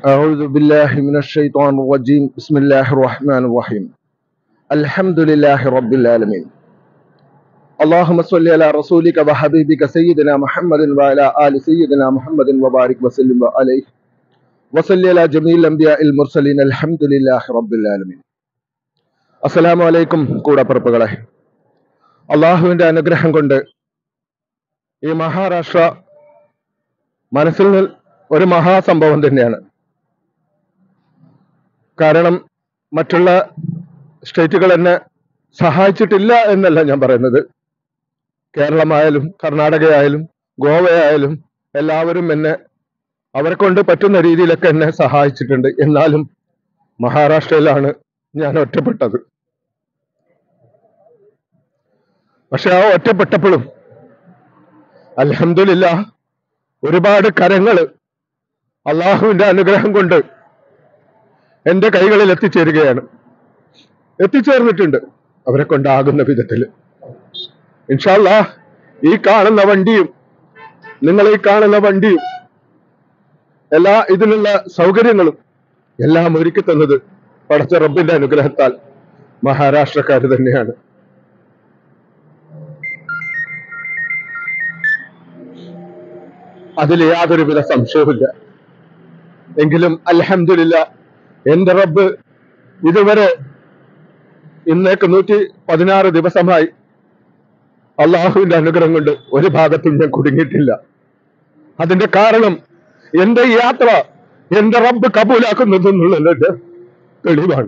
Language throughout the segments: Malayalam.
أعوذ بالله من الشيطان الرجيم بسم الله الرحمن الرحيم الحمد لله رب العالمين اللهم صل على رسولك وحبيبك سيدنا محمد وعلى آل سيدنا محمد وبارك وسلم عليه وصل على جميع الأنبياء المرسلين الحمد لله رب العالمين അസ്സലാമു അലൈക്കും കൂടപ്പിറപ്പുകളെ അള്ളാഹുവിന്റെ അനുഗ്രഹം കൊണ്ട് ഈ മഹാരാഷ്ട്ര മനസ്സിൽ നിന്ന് ഒരു മഹാസംഭവം തന്നെയാണ് കാരണം മറ്റുള്ള സ്റ്റേറ്റുകൾ എന്നെ സഹായിച്ചിട്ടില്ല എന്നല്ല ഞാൻ പറയുന്നത് കേരളമായാലും കർണാടകയായാലും ഗോവയായാലും എല്ലാവരും എന്നെ അവരെ കൊണ്ട് പറ്റുന്ന രീതിയിലൊക്കെ എന്നെ സഹായിച്ചിട്ടുണ്ട് എന്നാലും മഹാരാഷ്ട്രയിലാണ് ഞാൻ ഒറ്റപ്പെട്ടത് പക്ഷെ ആ ഒറ്റപ്പെട്ടപ്പോഴും അലഹമില്ല ഒരുപാട് കരങ്ങള് അള്ളാഹുവിന്റെ അനുഗ്രഹം കൊണ്ട് എന്റെ കൈകളിൽ എത്തിച്ചേരുകയാണ് എത്തിച്ചേർന്നിട്ടുണ്ട് അവരെ കൊണ്ടാകുന്ന വിധത്തിൽ ഇൻഷാല്ല ഈ കാണുന്ന വണ്ടിയും നിങ്ങൾ ഈ കാണുന്ന വണ്ടിയും എല്ലാ ഇതിനുള്ള സൗകര്യങ്ങളും എല്ലാം ഒരുക്കി തന്നത് പടച്ച റബ്ബിന്റെ അനുഗ്രഹത്താൽ മഹാരാഷ്ട്രക്കാർ തന്നെയാണ് അതിൽ യാതൊരുവിധ സംശയവുമില്ല എങ്കിലും അൽഹംദുലില്ല എന്റെ റബ്ബ് ഇതുവരെ ഇന്നേക്ക് നൂറ്റി പതിനാറ് ദിവസമായി അള്ളാഹുവിന്റെ അനുഗ്രഹം കൊണ്ട് ഒരു ഭാഗത്തും ഞാൻ കുടുങ്ങിയിട്ടില്ല അതിന്റെ കാരണം എന്റെ ഈ യാത്ര എന്റെ റബ്ബ് കബൂലാക്കുന്നത് എന്നുള്ളതിന്റെ തെളിവാണ്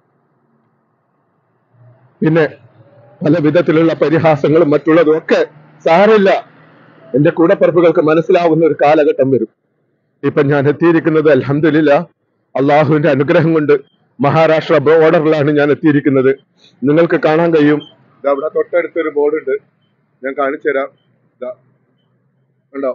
പിന്നെ പല വിധത്തിലുള്ള പരിഹാസങ്ങളും മറ്റുള്ളതും ഒക്കെ സാരമില്ല എന്റെ കൂടപ്പറപ്പുകൾക്ക് മനസ്സിലാവുന്ന ഒരു കാലഘട്ടം വരും ഇപ്പൊ ഞാൻ എത്തിയിരിക്കുന്നത് അലഹമില്ല അള്ളാഹുവിന്റെ അനുഗ്രഹം കൊണ്ട് മഹാരാഷ്ട്ര ബോർഡറിലാണ് ഞാൻ എത്തിയിരിക്കുന്നത് നിങ്ങൾക്ക് കാണാൻ കഴിയും ദാ അവിടെ തൊട്ടടുത്തൊരു ബോർഡ് ഉണ്ട് ഞാൻ കാണിച്ചു തരാം ദാ ഉണ്ടോ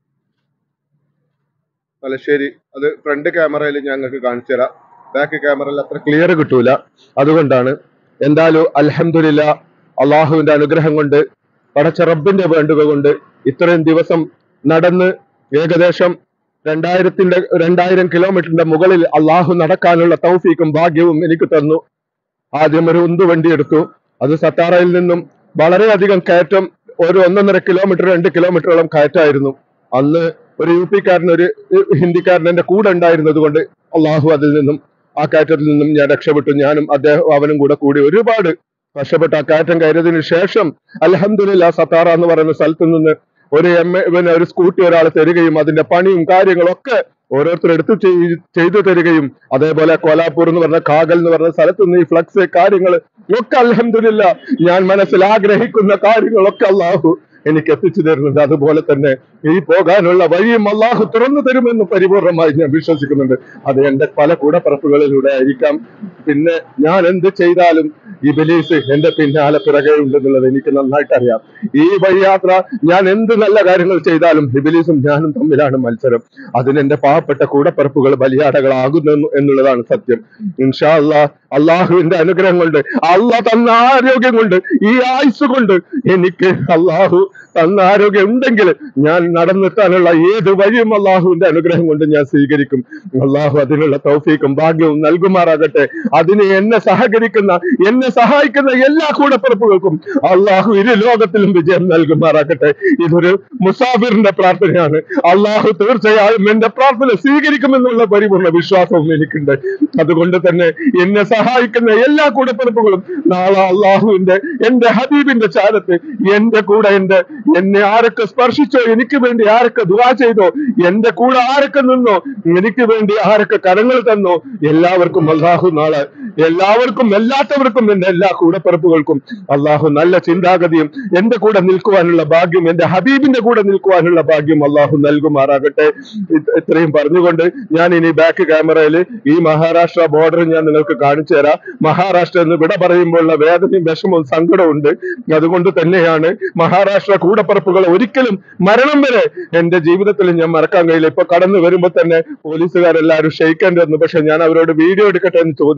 തലശ്ശേരി അത് ഫ്രണ്ട് ക്യാമറയിൽ ഞങ്ങൾക്ക് കാണിച്ചു തരാം ബാക്ക് ക്യാമറയിൽ അത്ര ക്ലിയർ കിട്ടൂല അതുകൊണ്ടാണ് എന്തായാലും അൽഹംദുലില്ല അള്ളാഹുവിന്റെ അനുഗ്രഹം കൊണ്ട് പടച്ച റബ്ബിന്റെ വേണ്ടുക കൊണ്ട് ഇത്രയും ദിവസം നടന്ന് ഏകദേശം രണ്ടായിരത്തിന്റെ രണ്ടായിരം കിലോമീറ്ററിന്റെ മുകളിൽ അള്ളാഹു നടക്കാനുള്ള തൗഫീക്കും ഭാഗ്യവും എനിക്ക് തന്നു ആദ്യം ഒരു ഉന്തുവണ്ടി എടുത്തു അത് സത്താറയിൽ നിന്നും വളരെയധികം കയറ്റം ഒരു ഒന്നൊന്നര കിലോമീറ്റർ രണ്ട് കിലോമീറ്ററോളം കയറ്റായിരുന്നു അന്ന് ഒരു യു പിക്കാരൻ ഒരു ഹിന്ദിക്കാരൻ എന്റെ കൂടെ ഉണ്ടായിരുന്നത് കൊണ്ട് അള്ളാഹു അതിൽ നിന്നും ആ കയറ്റത്തിൽ നിന്നും ഞാൻ രക്ഷപ്പെട്ടു ഞാനും അദ്ദേഹം അവനും കൂടെ കൂടി ഒരുപാട് കഷ്ടപ്പെട്ട് ആ കയറ്റം കയറിയതിനു ശേഷം അലഹമില്ല സത്താറ എന്ന് പറയുന്ന സ്ഥലത്ത് നിന്ന് ഒരു എം എ പിന്നെ ഒരു സ്കൂട്ടി ഒരാൾ തരികയും അതിന്റെ പണിയും കാര്യങ്ങളൊക്കെ ഓരോരുത്തർ എടുത്തു ചെയ്- ചെയ്തു തരികയും അതേപോലെ കോലാപൂർ എന്ന് പറഞ്ഞ കാഗൽ എന്ന് പറഞ്ഞ സ്ഥലത്ത് നിന്ന് ഈ ഫ്ലക്സ് കാര്യങ്ങൾ ഒക്കെ അലഹമില്ല ഞാൻ മനസ്സിൽ ആഗ്രഹിക്കുന്ന കാര്യങ്ങളൊക്കെ അള്ളാഹു എനിക്ക് എത്തിച്ചു തരുന്നുണ്ട് അതുപോലെ തന്നെ ഈ പോകാനുള്ള വഴിയും അള്ളാഹു തുറന്നു തരുമെന്ന് പരിപൂർണമായി ഞാൻ വിശ്വസിക്കുന്നുണ്ട് അത് എന്റെ പല കൂടപ്പറപ്പുകളിലൂടെ ആയിരിക്കാം പിന്നെ ഞാൻ എന്ത് ചെയ്താലും ഈ ബലീസ് എന്റെ പിന്നാലെ പിറകെ ഉണ്ടെന്നുള്ളത് എനിക്ക് നന്നായിട്ട് അറിയാം ഈ വഴിയാത്ര ഞാൻ എന്ത് നല്ല കാര്യങ്ങൾ ചെയ്താലും ഹിബിലീസും ഞാനും തമ്മിലാണ് മത്സരം അതിന് എന്റെ പാവപ്പെട്ട കൂടപ്പിറപ്പുകൾ ബലിയാടകളാകുന്നു എന്നുള്ളതാണ് സത്യം ഇൻഷാ അല്ലാ അള്ളാഹുവിന്റെ അനുഗ്രഹം കൊണ്ട് അള്ളാഹ് തന്ന ആരോഗ്യം കൊണ്ട് ഈ ആയുസ് കൊണ്ട് എനിക്ക് അള്ളാഹു തന്ന ആരോഗ്യം ഉണ്ടെങ്കിൽ ഞാൻ നടന്നെത്താനുള്ള ഏത് വഴിയും അള്ളാഹുവിന്റെ അനുഗ്രഹം കൊണ്ട് ഞാൻ സ്വീകരിക്കും അള്ളാഹു അതിനുള്ള തൗഫീക്കും ഭാഗ്യവും നൽകുമാറാകട്ടെ അതിന് എന്നെ സഹകരിക്കുന്ന എന്നെ സഹായിക്കുന്ന എല്ലാ കൂടപ്പിറപ്പുകൾക്കും അള്ളാഹു ഇരു ലോകത്തിലും വിജയം നൽകുമാറാകട്ടെ ഇതൊരു മുസാഫിറിന്റെ പ്രാർത്ഥനയാണ് അള്ളാഹു തീർച്ചയായും എന്റെ പ്രാർത്ഥന സ്വീകരിക്കുമെന്നുള്ള പരിപൂർണ്ണ വിശ്വാസവും എനിക്കുണ്ട് അതുകൊണ്ട് തന്നെ എന്നെ സഹായിക്കുന്ന എല്ലാ കൂടപ്പിറപ്പുകളും നാളെ അള്ളാഹുവിന്റെ എന്റെ ഹബീബിന്റെ ചാരത്ത് എന്റെ കൂടെ എന്റെ എന്നെ ആരൊക്കെ സ്പർശിച്ചോ എനിക്ക് വേണ്ടി ആരൊക്കെ ദുവാ ചെയ്തോ എന്റെ കൂടെ ആരൊക്കെ നിന്നോ എനിക്ക് വേണ്ടി ആരൊക്കെ കരങ്ങൾ തന്നോ എല്ലാവർക്കും അള്ളാഹു നാളെ എല്ലാവർക്കും എല്ലാത്തവർക്കും എന്റെ എല്ലാ കൂടപ്പിറപ്പുകൾക്കും അള്ളാഹു നല്ല ചിന്താഗതിയും എന്റെ കൂടെ നിൽക്കുവാനുള്ള ഭാഗ്യം എന്റെ ഹബീബിന്റെ കൂടെ നിൽക്കുവാനുള്ള ഭാഗ്യം അള്ളാഹു നൽകുമാറാകട്ടെ ഇത് ഇത്രയും പറഞ്ഞുകൊണ്ട് ഞാൻ ഇനി ബാക്ക് ക്യാമറയിൽ ഈ മഹാരാഷ്ട്ര ബോർഡർ ഞാൻ നിങ്ങൾക്ക് കാണിച്ചു തരാം മഹാരാഷ്ട്ര എന്ന് വിട പറയുമ്പോഴുള്ള വേദനയും വിഷമവും സങ്കടവും ഉണ്ട് അതുകൊണ്ട് തന്നെയാണ് മഹാരാഷ്ട്ര കൂടപ്പറപ്പുകൾ ഒരിക്കലും മരണം വരെ എന്റെ ജീവിതത്തിൽ ഞാൻ മറക്കാൻ കഴിയില്ല ഇപ്പൊ കടന്നു വരുമ്പോ തന്നെ പോലീസുകാരെല്ലാവരും ക്ഷയിക്കേണ്ടി വന്നു പക്ഷെ ഞാൻ അവരോട് വീഡിയോ എടുക്കട്ടെ എന്ന് ചോദിക്കാൻ എനിക്ക്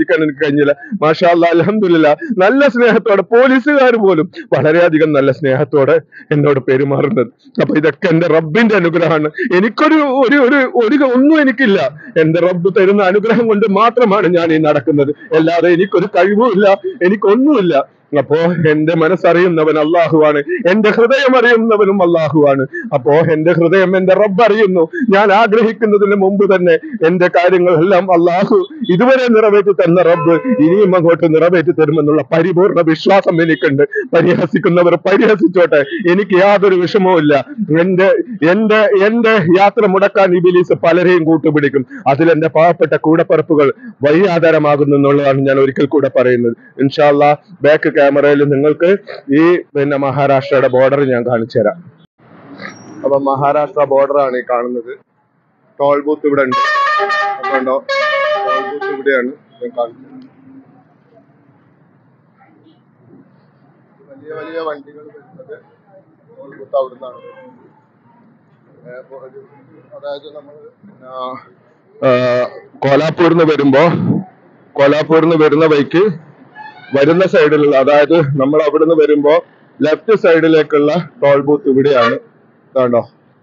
കഴിഞ്ഞില്ല മാഷാ അല്ലാ അലഹമില്ല നല്ല സ്നേഹത്തോടെ പോലീസുകാർ പോലും വളരെയധികം നല്ല സ്നേഹത്തോടെ എന്നോട് പെരുമാറുന്നത് അപ്പൊ ഇതൊക്കെ എന്റെ റബ്ബിന്റെ അനുഗ്രഹമാണ് എനിക്കൊരു ഒരു ഒരു ഒരു ഒന്നും എനിക്കില്ല എന്റെ റബ്ബ് തരുന്ന അനുഗ്രഹം കൊണ്ട് മാത്രമാണ് ഞാൻ ഈ നടക്കുന്നത് അല്ലാതെ എനിക്കൊരു കഴിവുമില്ല എനിക്കൊന്നുമില്ല അപ്പോ എന്റെ മനസ്സറിയുന്നവൻ അള്ളാഹുവാണ് എന്റെ ഹൃദയം അറിയുന്നവനും അള്ളാഹുവാണ് അപ്പോ എന്റെ ഹൃദയം എന്റെ റബ്ബ് അറിയുന്നു ഞാൻ ആഗ്രഹിക്കുന്നതിന് മുമ്പ് തന്നെ എന്റെ കാര്യങ്ങളെല്ലാം അള്ളാഹു ഇതുവരെ നിറവേറ്റി തന്ന റബ്ബ് ഇനിയും അങ്ങോട്ട് നിറവേറ്റി തരുമെന്നുള്ള പരിപൂർണ വിശ്വാസം എനിക്കുണ്ട് പരിഹസിക്കുന്നവർ പരിഹസിച്ചോട്ടെ എനിക്ക് യാതൊരു വിഷമവും ഇല്ല എന്റെ എന്റെ എന്റെ യാത്ര മുടക്കാൻ ഈ ബിലീസ് പലരെയും കൂട്ടുപിടിക്കും അതിൽ എന്റെ പാവപ്പെട്ട കൂടപ്പറപ്പുകൾ വഴിയാധാരമാകുന്നു എന്നുള്ളതാണ് ഞാൻ ഒരിക്കൽ കൂടെ പറയുന്നത് ഇൻഷാല്ല ബാക്ക് ക്യാമറയിൽ നിങ്ങൾക്ക് ഈ പിന്നെ മഹാരാഷ്ട്രയുടെ ബോർഡർ ഞാൻ കാണിച്ചു തരാം അപ്പൊ മഹാരാഷ്ട്ര ബോർഡർ ആണ് ഈ കാണുന്നത് ടോൾ ബൂത്ത് ഇവിടെ ഉണ്ട് അപ്പൊ ഉണ്ടോ ടോൾ ബൂത്ത് ഇവിടെയാണ് ഞാൻ കാണിച്ചത് വലിയ വലിയ വണ്ടികൾ വരുന്നത് ടോൾ ബൂത്ത് അവിടെ നിന്നാണ് അതായത് നമ്മൾ കോലാപ്പൂരിൽ നിന്ന് വരുമ്പോ കോലാപ്പൂരിൽ നിന്ന് വരുന്ന വഴിക്ക് വരുന്ന സൈഡിലുള്ള അതായത് നമ്മൾ അവിടുന്ന് വരുമ്പോ ലെഫ്റ്റ് സൈഡിലേക്കുള്ള ടോൾ ബൂത്ത് ഇവിടെയാണ് ഇതാണ്ടോ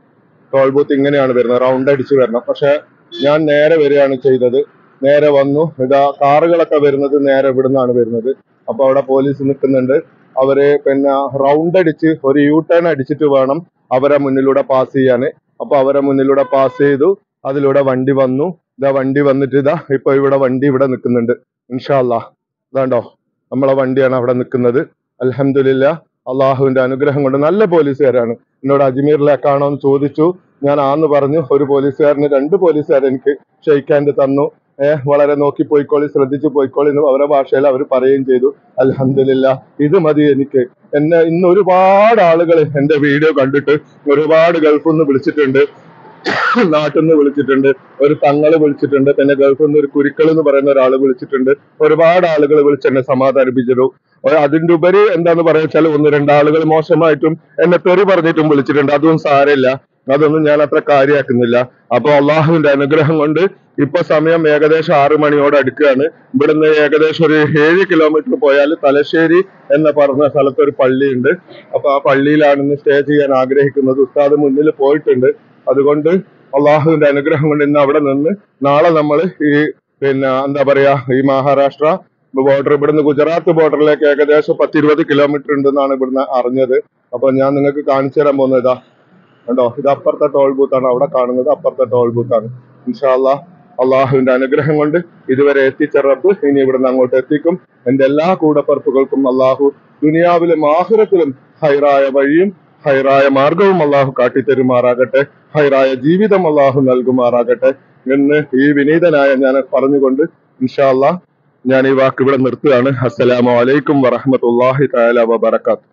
ടോൾ ബൂത്ത് ഇങ്ങനെയാണ് വരുന്നത് റൗണ്ട് അടിച്ച് വരണം പക്ഷെ ഞാൻ നേരെ വരികയാണ് ചെയ്തത് നേരെ വന്നു ഇതാ കാറുകളൊക്കെ വരുന്നത് നേരെ ഇവിടുന്നാണ് വരുന്നത് അപ്പൊ അവിടെ പോലീസ് നിൽക്കുന്നുണ്ട് അവര് പിന്നെ റൗണ്ട് അടിച്ച് ഒരു യു ടേൺ അടിച്ചിട്ട് വേണം അവരെ മുന്നിലൂടെ പാസ് ചെയ്യാന് അപ്പൊ അവരെ മുന്നിലൂടെ പാസ് ചെയ്തു അതിലൂടെ വണ്ടി വന്നു ഇതാ വണ്ടി വന്നിട്ട് ഇതാ ഇപ്പൊ ഇവിടെ വണ്ടി ഇവിടെ നിൽക്കുന്നുണ്ട് ഇൻഷാല്ലാ ഇതാണ്ടോ നമ്മളെ വണ്ടിയാണ് അവിടെ നിൽക്കുന്നത് അൽഹംദുലില്ല അള്ളാഹുവിന്റെ അനുഗ്രഹം കൊണ്ട് നല്ല പോലീസുകാരാണ് എന്നോട് അജ്മീറിലേക്കാണോ എന്ന് ചോദിച്ചു ഞാൻ ആന്ന് പറഞ്ഞു ഒരു പോലീസുകാരന് രണ്ട് പോലീസുകാർ എനിക്ക് ഷെയ്ക്കാൻഡ് തന്നു ഏഹ് വളരെ നോക്കി പോയിക്കോളി ശ്രദ്ധിച്ചു പോയിക്കോളി എന്ന് അവരുടെ ഭാഷയിൽ അവർ പറയുകയും ചെയ്തു അൽഹംദുലില്ല ഇത് മതി എനിക്ക് എന്നെ ഇന്ന് ഒരുപാട് ആളുകൾ എന്റെ വീഡിയോ കണ്ടിട്ട് ഒരുപാട് ഗൾഫിൽ നിന്ന് വിളിച്ചിട്ടുണ്ട് നാട്ടിൽ നിന്ന് വിളിച്ചിട്ടുണ്ട് ഒരു തങ്ങള് വിളിച്ചിട്ടുണ്ട് പിന്നെ ഗൾഫിൽ നിന്ന് ഒരു കുരുക്കൾ എന്ന് പറയുന്ന ഒരാൾ വിളിച്ചിട്ടുണ്ട് ഒരുപാട് ആളുകൾ വിളിച്ച് എന്നെ സമാധാനിപ്പിച്ചിട്ടു ഒരു അതിന്റെ ഉപരി എന്താന്ന് പറയാ വെച്ചാൽ ഒന്ന് രണ്ടാളുകൾ മോശമായിട്ടും എന്നെ തെറി പറഞ്ഞിട്ടും വിളിച്ചിട്ടുണ്ട് അതൊന്നും സാരമില്ല അതൊന്നും ഞാൻ അത്ര കാര്യമാക്കുന്നില്ല അപ്പൊ അള്ളാഹുവിന്റെ അനുഗ്രഹം കൊണ്ട് ഇപ്പൊ സമയം ഏകദേശം ആറു മണിയോട് അടുക്കുകയാണ് ഇവിടുന്ന് ഏകദേശം ഒരു ഏഴ് കിലോമീറ്റർ പോയാൽ തലശ്ശേരി എന്ന പറഞ്ഞ സ്ഥലത്ത് ഒരു പള്ളിയുണ്ട് അപ്പൊ ആ പള്ളിയിലാണ് ഇന്ന് സ്റ്റേ ചെയ്യാൻ ആഗ്രഹിക്കുന്നത് ഉസ്താദ് മുന്നിൽ പോയിട്ടുണ്ട് അതുകൊണ്ട് അള്ളാഹുവിന്റെ അനുഗ്രഹം കൊണ്ട് ഇന്ന് അവിടെ നിന്ന് നാളെ നമ്മൾ ഈ പിന്നെ എന്താ പറയാ ഈ മഹാരാഷ്ട്ര ബോർഡർ ഇവിടുന്ന് ഗുജറാത്ത് ബോർഡറിലേക്ക് ഏകദേശം പത്തിരുപത് കിലോമീറ്റർ ഉണ്ടെന്നാണ് ഇവിടുന്ന് അറിഞ്ഞത് അപ്പൊ ഞാൻ നിങ്ങൾക്ക് കാണിച്ചു തരാൻ പോകുന്നത് ഇതാ കണ്ടോ ഇത് അപ്പുറത്തെ ടോൾ ബൂത്താണ് അവിടെ കാണുന്നത് അപ്പുറത്തെ ടോൾ ബൂത്താണ് ഇൻഷാല്ല അള്ളാഹുവിന്റെ അനുഗ്രഹം കൊണ്ട് ഇതുവരെ എത്തിച്ച റബ്ബ് ഇനി ഇവിടുന്ന് അങ്ങോട്ട് എത്തിക്കും എന്റെ എല്ലാ കൂടപ്പറപ്പുകൾക്കും അള്ളാഹു ദുനിയാവിലും ആഹുരത്തിലും ഹൈറായ വഴിയും ഹൈറായ മാർഗവും അള്ളാഹു കാട്ടിത്തരുമാറാകട്ടെ ഹൈറായ ജീവിതം അള്ളാഹു നൽകുമാറാകട്ടെ എന്ന് ഈ വിനീതനായ ഞാൻ പറഞ്ഞുകൊണ്ട് ഇൻഷാ അല്ലാ ഞാൻ ഈ വാക്ക് ഇവിടെ നിർത്തുകയാണ് അസ്സലാമു അലൈക്കും വറഹ്മത്തുള്ളാഹി തആല വബറകാത്ത്